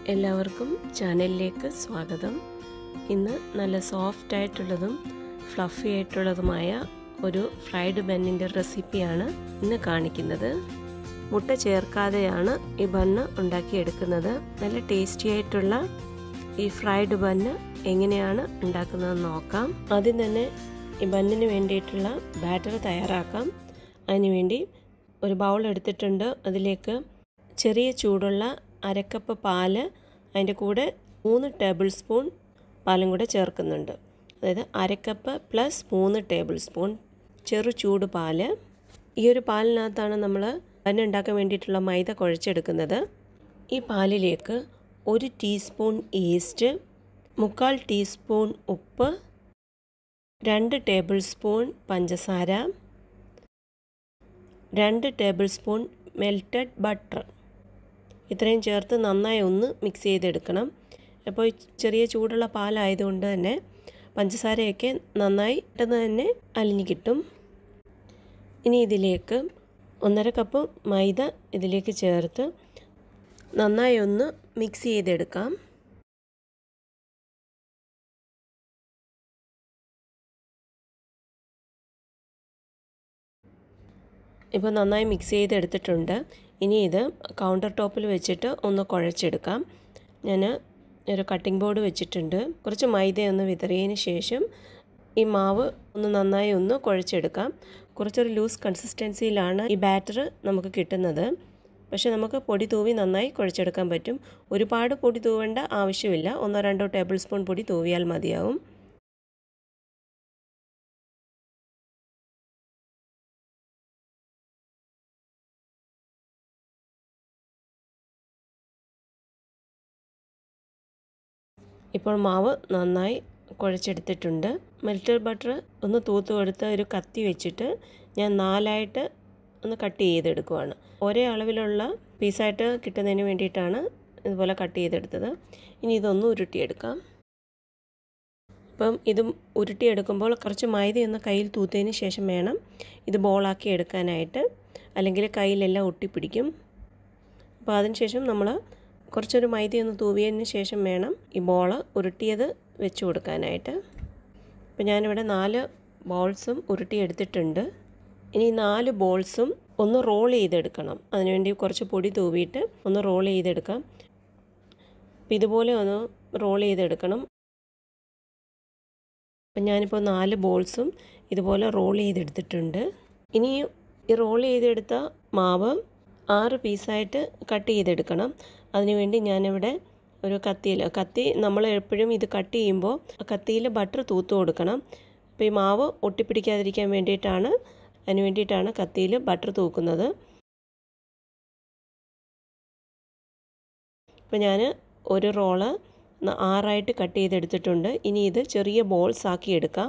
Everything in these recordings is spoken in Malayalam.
എല്ലാവർക്കും ചാനലിലേക്ക് സ്വാഗതം ഇന്ന് നല്ല സോഫ്റ്റ് ആയിട്ടുള്ളതും ഫ്ലഫി ആയിട്ടുള്ളതുമായ ഒരു ഫ്രൈഡ് ബന്നിൻ്റെ റെസിപ്പിയാണ് ഇന്ന് കാണിക്കുന്നത് മുട്ട ചേർക്കാതെയാണ് ഈ ബണ്ണ് ഉണ്ടാക്കിയെടുക്കുന്നത് നല്ല ടേസ്റ്റി ആയിട്ടുള്ള ഈ ഫ്രൈഡ് ബണ്ണ് എങ്ങനെയാണ് ഉണ്ടാക്കുന്നതെന്ന് നോക്കാം ആദ്യം തന്നെ ഈ ബന്നിന് വേണ്ടിയിട്ടുള്ള ബാറ്റർ തയ്യാറാക്കാം അതിനുവേണ്ടി ഒരു ബൗൾ എടുത്തിട്ടുണ്ട് അതിലേക്ക് ചെറിയ ചൂടുള്ള അരക്കപ്പ് പാല് അതിൻ്റെ കൂടെ മൂന്ന് ടേബിൾ സ്പൂൺ പാലും കൂടെ ചേർക്കുന്നുണ്ട് അതായത് അരക്കപ്പ് പ്ലസ് മൂന്ന് ടേബിൾ സ്പൂൺ ചെറു ചൂട് പാല് ഈ ഒരു പാലിനകത്താണ് നമ്മൾ ബന്ന് ഉണ്ടാക്കാൻ വേണ്ടിയിട്ടുള്ള മൈദ കുഴച്ചെടുക്കുന്നത് ഈ പാലിലേക്ക് ഒരു ടീസ്പൂൺ ഈസ്റ്റ് മുക്കാൽ ടീസ്പൂൺ ഉപ്പ് രണ്ട് ടേബിൾ സ്പൂൺ പഞ്ചസാര രണ്ട് ടേബിൾ സ്പൂൺ മെൽറ്റഡ് ബട്ടർ ഇത്രയും ചേർത്ത് നന്നായി ഒന്ന് മിക്സ് ചെയ്തെടുക്കണം അപ്പോൾ ചെറിയ ചൂടുള്ള പാലായതുകൊണ്ട് തന്നെ പഞ്ചസാരയൊക്കെ നന്നായി പെട്ടെന്ന് തന്നെ അലിഞ്ഞ് കിട്ടും ഇനി ഇതിലേക്ക് ഒന്നര കപ്പ് മൈദ ഇതിലേക്ക് ചേർത്ത് നന്നായി ഒന്ന് മിക്സ് ചെയ്തെടുക്കാം ഇപ്പോൾ നന്നായി മിക്സ് ചെയ്തെടുത്തിട്ടുണ്ട് ഇനി ഇത് കൗണ്ടർ ടോപ്പിൽ വെച്ചിട്ട് ഒന്ന് കുഴച്ചെടുക്കാം ഞാൻ ഒരു കട്ടിംഗ് ബോർഡ് വെച്ചിട്ടുണ്ട് കുറച്ച് മൈദ ഒന്ന് വിതറിയതിന് ശേഷം ഈ മാവ് ഒന്ന് നന്നായി ഒന്ന് കുഴച്ചെടുക്കാം കുറച്ചൊരു ലൂസ് കൺസിസ്റ്റൻസിയിലാണ് ഈ ബാറ്റർ നമുക്ക് കിട്ടുന്നത് പക്ഷേ നമുക്ക് പൊടി തൂവി നന്നായി കുഴച്ചെടുക്കാൻ പറ്റും ഒരുപാട് പൊടി തൂവേണ്ട ആവശ്യമില്ല ഒന്നോ രണ്ടോ ടേബിൾ സ്പൂൺ പൊടി തൂവിയാൽ മതിയാവും ഇപ്പോൾ മാവ് നന്നായി കുഴച്ചെടുത്തിട്ടുണ്ട് മെൽറ്റഡ് ബട്ടർ ഒന്ന് തൂത്ത് കൊടുത്ത് ഒരു കത്തി വെച്ചിട്ട് ഞാൻ നാലായിട്ട് ഒന്ന് കട്ട് ചെയ്തെടുക്കുവാണ് ഒരേ അളവിലുള്ള പീസായിട്ട് കിട്ടുന്നതിന് വേണ്ടിയിട്ടാണ് ഇതുപോലെ കട്ട് ചെയ്തെടുത്തത് ഇനി ഇതൊന്ന് ഉരുട്ടിയെടുക്കാം അപ്പം ഇതും ഉരുട്ടിയെടുക്കുമ്പോൾ കുറച്ച് മൈദയൊന്ന് കയ്യിൽ തൂത്തതിന് ശേഷം വേണം ഇത് ബോളാക്കി എടുക്കാനായിട്ട് അല്ലെങ്കിൽ കയ്യിലെല്ലാം ഒട്ടിപ്പിടിക്കും അപ്പോൾ അതിനുശേഷം നമ്മൾ കുറച്ചൊരു മൈദയൊന്ന് തൂവിയതിന് ശേഷം വേണം ഈ ബോൾ ഉരുട്ടിയത് വെച്ച് കൊടുക്കാനായിട്ട് അപ്പോൾ ഞാനിവിടെ നാല് ബോൾസും ഉരുട്ടിയെടുത്തിട്ടുണ്ട് ഇനി നാല് ബോൾസും ഒന്ന് റോൾ ചെയ്തെടുക്കണം അതിനുവേണ്ടി കുറച്ച് പൊടി തൂവിയിട്ട് ഒന്ന് റോൾ ചെയ്തെടുക്കാം അപ്പോൾ ഇതുപോലെ ഒന്ന് റോൾ ചെയ്തെടുക്കണം അപ്പം ഞാനിപ്പോൾ നാല് ബോൾസും ഇതുപോലെ റോൾ ചെയ്തെടുത്തിട്ടുണ്ട് ഇനി ഈ റോൾ ചെയ്തെടുത്ത മാവ് ആറ് പീസായിട്ട് കട്ട് ചെയ്തെടുക്കണം അതിനുവേണ്ടി ഞാനിവിടെ ഒരു കത്തിയിൽ കത്തി നമ്മൾ എപ്പോഴും ഇത് കട്ട് ചെയ്യുമ്പോൾ കത്തിയിൽ ബട്ടർ തൂത്ത് കൊടുക്കണം അപ്പോൾ ഈ മാവ് ഒട്ടിപ്പിടിക്കാതിരിക്കാൻ വേണ്ടിയിട്ടാണ് അതിന് വേണ്ടിയിട്ടാണ് കത്തിയിൽ ബട്ടർ തൂക്കുന്നത് ഇപ്പോൾ ഞാൻ ഒരു റോള് ആറായിട്ട് കട്ട് ചെയ്തെടുത്തിട്ടുണ്ട് ഇനി ഇത് ചെറിയ ബോൾസ് ആക്കി എടുക്കാം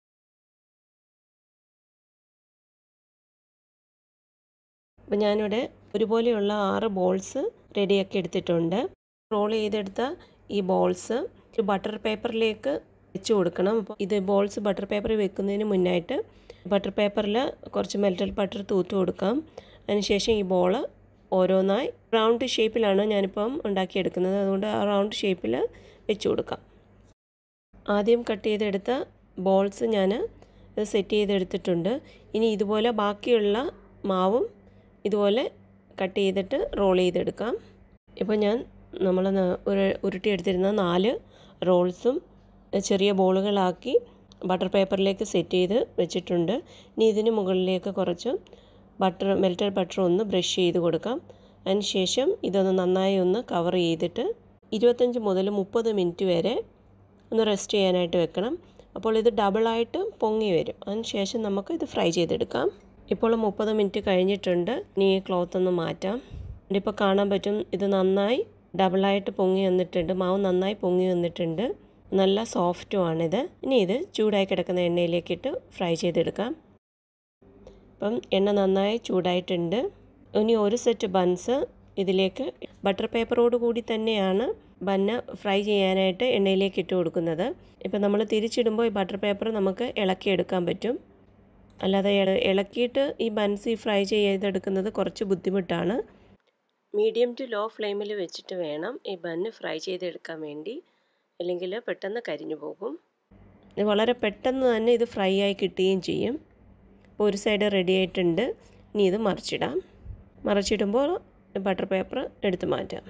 അപ്പോൾ ഞാനിവിടെ ഒരുപോലെയുള്ള ആറ് ബോൾസ് റെഡിയാക്കി എടുത്തിട്ടുണ്ട് റോൾ ചെയ്തെടുത്ത ഈ ബോൾസ് ഒരു ബട്ടർ പേപ്പറിലേക്ക് വെച്ച് കൊടുക്കണം അപ്പോൾ ഇത് ബോൾസ് ബട്ടർ പേപ്പറിൽ വെക്കുന്നതിന് മുന്നായിട്ട് ബട്ടർ പേപ്പറിൽ കുറച്ച് മെൽറ്റഡ് ബട്ടർ തൂത്ത് കൊടുക്കാം അതിനുശേഷം ഈ ബോൾ ഓരോന്നായി റൗണ്ട് ഷേപ്പിലാണ് ഞാനിപ്പം ഉണ്ടാക്കിയെടുക്കുന്നത് അതുകൊണ്ട് ആ റൗണ്ട് ഷേപ്പിൽ വെച്ച് കൊടുക്കാം ആദ്യം കട്ട് ചെയ്തെടുത്ത ബോൾസ് ഞാൻ സെറ്റ് ചെയ്തെടുത്തിട്ടുണ്ട് ഇനി ഇതുപോലെ ബാക്കിയുള്ള മാവും ഇതുപോലെ കട്ട് ചെയ്തിട്ട് റോൾ ചെയ്തെടുക്കാം ഇപ്പോൾ ഞാൻ നമ്മൾ ഒരു ഉരുട്ടിയെടുത്തിരുന്ന നാല് റോൾസും ചെറിയ ബോളുകളാക്കി ബട്ടർ പേപ്പറിലേക്ക് സെറ്റ് ചെയ്ത് വെച്ചിട്ടുണ്ട് ഇനി ഇതിന് മുകളിലേക്ക് കുറച്ച് ബട്ടർ മെൽറ്റഡ് ബട്ടർ ഒന്ന് ബ്രഷ് ചെയ്ത് കൊടുക്കാം അതിന് ശേഷം ഇതൊന്ന് നന്നായി ഒന്ന് കവർ ചെയ്തിട്ട് ഇരുപത്തഞ്ച് മുതൽ മുപ്പത് മിനിറ്റ് വരെ ഒന്ന് റെസ്റ്റ് ചെയ്യാനായിട്ട് വെക്കണം അപ്പോൾ ഇത് ഡബിളായിട്ട് പൊങ്ങി വരും അതിന് ശേഷം നമുക്ക് ഇത് ഫ്രൈ ചെയ്തെടുക്കാം ഇപ്പോൾ മുപ്പത് മിനിറ്റ് കഴിഞ്ഞിട്ടുണ്ട് ഇനി ഈ ക്ലോത്ത് ഒന്ന് മാറ്റാം ഇപ്പോൾ കാണാൻ പറ്റും ഇത് നന്നായി ഡബിളായിട്ട് പൊങ്ങി വന്നിട്ടുണ്ട് മാവ് നന്നായി പൊങ്ങി വന്നിട്ടുണ്ട് നല്ല സോഫ്റ്റുമാണിത് ഇനി ഇത് ചൂടായി കിടക്കുന്ന എണ്ണയിലേക്കിട്ട് ഫ്രൈ ചെയ്തെടുക്കാം ഇപ്പം എണ്ണ നന്നായി ചൂടായിട്ടുണ്ട് ഇനി ഒരു സെറ്റ് ബൺസ് ഇതിലേക്ക് ബട്ടർ പേപ്പറോട് കൂടി തന്നെയാണ് ബന്ന് ഫ്രൈ ചെയ്യാനായിട്ട് എണ്ണയിലേക്ക് ഇട്ട് കൊടുക്കുന്നത് ഇപ്പം നമ്മൾ തിരിച്ചിടുമ്പോൾ ഈ ബട്ടർ പേപ്പർ നമുക്ക് ഇളക്കിയെടുക്കാൻ പറ്റും അല്ലാതെ ഇളക്കിയിട്ട് ഈ ബൻസ് ഈ ഫ്രൈ ചെയ്തെടുക്കുന്നത് കുറച്ച് ബുദ്ധിമുട്ടാണ് മീഡിയം ടു ലോ ഫ്ലെയിമിൽ വെച്ചിട്ട് വേണം ഈ ബന്ന് ഫ്രൈ ചെയ്തെടുക്കാൻ വേണ്ടി അല്ലെങ്കിൽ പെട്ടെന്ന് കരിഞ്ഞു പോകും വളരെ പെട്ടെന്ന് തന്നെ ഇത് ഫ്രൈ ആയി കിട്ടുകയും ചെയ്യും ഇപ്പോൾ ഒരു സൈഡ് റെഡി ആയിട്ടുണ്ട് ഇനി ഇത് മറിച്ചിടാം മറിച്ചിടുമ്പോൾ ബട്ടർ പേപ്പർ എടുത്ത് മാറ്റാം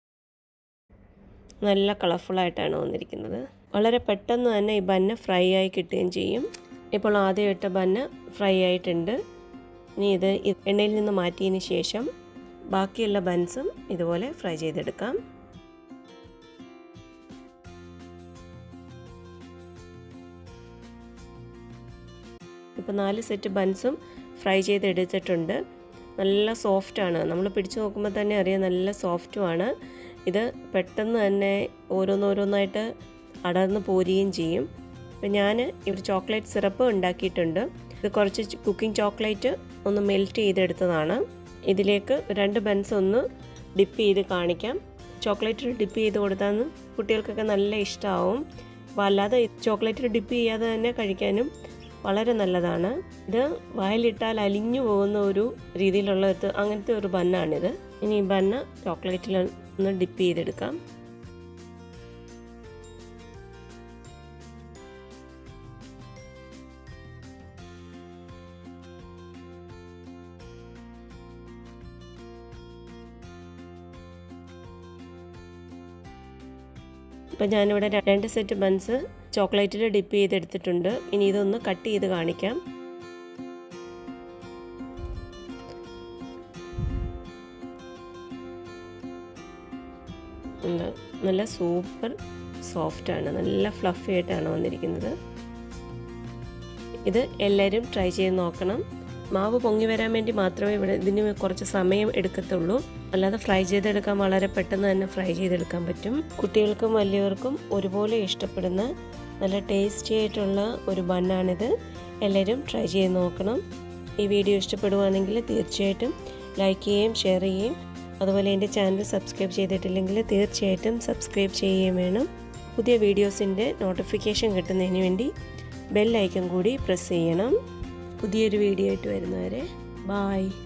നല്ല കളർഫുള്ളായിട്ടാണ് വന്നിരിക്കുന്നത് വളരെ പെട്ടെന്ന് തന്നെ ഈ ബന്ന് ഫ്രൈ ആയി കിട്ടുകയും ചെയ്യും ഇപ്പോൾ ആദ്യം ഇട്ട ബന്ന് ഫ്രൈ ആയിട്ടുണ്ട് ഇനി ഇത് എണ്ണയിൽ നിന്ന് മാറ്റിയതിന് ശേഷം ബാക്കിയുള്ള ബൻസും ഇതുപോലെ ഫ്രൈ ചെയ്തെടുക്കാം ഇപ്പോൾ നാല് സെറ്റ് ബൻസും ഫ്രൈ ചെയ്തെടുത്തിട്ടുണ്ട് നല്ല സോഫ്റ്റാണ് നമ്മൾ പിടിച്ചു നോക്കുമ്പോൾ തന്നെ അറിയാം നല്ല സോഫ്റ്റുമാണ് ഇത് പെട്ടെന്ന് തന്നെ ഓരോന്നോരോന്നായിട്ട് അടർന്ന് പോരുകയും ചെയ്യും ഇപ്പം ഞാൻ ഒരു ചോക്ലേറ്റ് സിറപ്പ് ഉണ്ടാക്കിയിട്ടുണ്ട് ഇത് കുറച്ച് കുക്കിംഗ് ചോക്ലേറ്റ് ഒന്ന് മെൽറ്റ് ചെയ്തെടുത്തതാണ് ഇതിലേക്ക് രണ്ട് ബൻസ് ഒന്ന് ഡിപ്പ് ചെയ്ത് കാണിക്കാം ചോക്ലേറ്റിൽ ഡിപ്പ് ചെയ്ത് കൊടുത്താൽ കുട്ടികൾക്കൊക്കെ നല്ല ഇഷ്ടമാവും അപ്പോൾ അല്ലാതെ ചോക്ലേറ്റിൽ ഡിപ്പ് ചെയ്യാതെ തന്നെ കഴിക്കാനും വളരെ നല്ലതാണ് ഇത് വായിലിട്ടാൽ അലിഞ്ഞു പോകുന്ന ഒരു രീതിയിലുള്ള അങ്ങനത്തെ ഒരു ബന്നാണിത് ഇനി ഈ ബന്ന് ചോക്ലേറ്റിൽ ഒന്ന് ഡിപ്പ് ചെയ്തെടുക്കാം ഇപ്പം ഞാനിവിടെ രണ്ട് സെറ്റ് ബൺസ് ചോക്ലേറ്റിൽ ഡിപ്പ് ചെയ്തെടുത്തിട്ടുണ്ട് ഇനി ഇതൊന്ന് കട്ട് ചെയ്ത് കാണിക്കാം ഉണ്ട് നല്ല സൂപ്പർ സോഫ്റ്റാണ് നല്ല ഫ്ലഫി ആയിട്ടാണ് വന്നിരിക്കുന്നത് ഇത് എല്ലാവരും ട്രൈ ചെയ്ത് നോക്കണം മാവ് പൊങ്ങി വരാൻ വേണ്ടി മാത്രമേ ഇവിടെ ഇതിന് കുറച്ച് സമയം എടുക്കത്തുള്ളൂ അല്ലാതെ ഫ്രൈ ചെയ്തെടുക്കാൻ വളരെ പെട്ടെന്ന് തന്നെ ഫ്രൈ ചെയ്തെടുക്കാൻ പറ്റും കുട്ടികൾക്കും വലിയവർക്കും ഒരുപോലെ ഇഷ്ടപ്പെടുന്ന നല്ല ടേസ്റ്റി ആയിട്ടുള്ള ഒരു ബണ്ണാണിത് എല്ലാവരും ട്രൈ ചെയ്ത് നോക്കണം ഈ വീഡിയോ ഇഷ്ടപ്പെടുവാണെങ്കിൽ തീർച്ചയായിട്ടും ലൈക്ക് ചെയ്യുകയും ഷെയർ ചെയ്യുകയും അതുപോലെ എൻ്റെ ചാനൽ സബ്സ്ക്രൈബ് ചെയ്തിട്ടില്ലെങ്കിൽ തീർച്ചയായിട്ടും സബ്സ്ക്രൈബ് ചെയ്യുകയും വേണം പുതിയ വീഡിയോസിൻ്റെ നോട്ടിഫിക്കേഷൻ കിട്ടുന്നതിന് വേണ്ടി ബെൽ ഐക്കൺ കൂടി പ്രസ് ചെയ്യണം പുതിയൊരു വീഡിയോ ആയിട്ട് വരുന്നവരെ ബായ്